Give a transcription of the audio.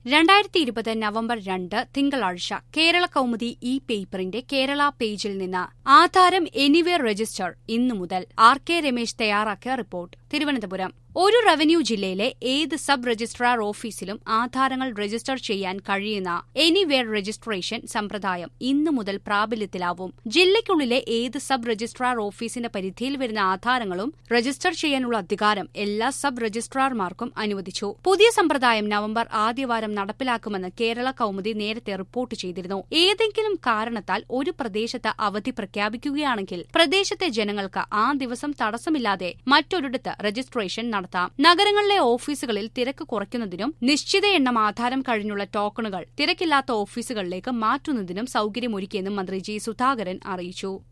രണ്ടായിരത്തി ഇരുപത് നവംബർ രണ്ട് തിങ്കളാഴ്ച കേരള കൗമുദി ഇ പേപ്പറിന്റെ കേരള പേജിൽ നിന്ന് ആധാരം എനിവേർ രജിസ്റ്റർ ഇന്നു മുതൽ ആർ കെ രമേശ് തയ്യാറാക്കിയ റിപ്പോർട്ട് തിരുവനന്തപുരം ഒരു റവന്യൂ ജില്ലയിലെ ഏത് സബ് രജിസ്ട്രാർ ഓഫീസിലും ആധാരങ്ങൾ രജിസ്റ്റർ ചെയ്യാൻ കഴിയുന്ന എനിവേർ രജിസ്ട്രേഷൻ സമ്പ്രദായം ഇന്നു മുതൽ പ്രാബല്യത്തിലാവും ജില്ലയ്ക്കുള്ളിലെ ഏത് സബ് രജിസ്ട്രാർ ഓഫീസിന്റെ പരിധിയിൽ വരുന്ന ആധാരങ്ങളും രജിസ്റ്റർ ചെയ്യാനുള്ള അധികാരം എല്ലാ സബ് രജിസ്ട്രാർമാർക്കും അനുവദിച്ചു പുതിയ സമ്പ്രദായം നവംബർ ആദ്യവാരം നടപ്പിലാക്കുമെന്ന് കേരള കൗമുദി നേരത്തെ റിപ്പോർട്ട് ചെയ്തിരുന്നു ഏതെങ്കിലും കാരണത്താൽ ഒരു പ്രദേശത്ത് അവധി പ്രഖ്യാപിക്കുകയാണെങ്കിൽ പ്രദേശത്തെ ജനങ്ങൾക്ക് ആ ദിവസം തടസ്സമില്ലാതെ മറ്റൊരിടത്ത് രജിസ്ട്രേഷൻ നടത്താം നഗരങ്ങളിലെ ഓഫീസുകളിൽ തിരക്ക് കുറയ്ക്കുന്നതിനും നിശ്ചിത എണ്ണം ആധാരം കഴിഞ്ഞുള്ള ടോക്കണുകൾ തിരക്കില്ലാത്ത ഓഫീസുകളിലേക്ക് മാറ്റുന്നതിനും സൌകര്യമൊരുക്കിയെന്നും മന്ത്രി ജി സുധാകരൻ അറിയിച്ചു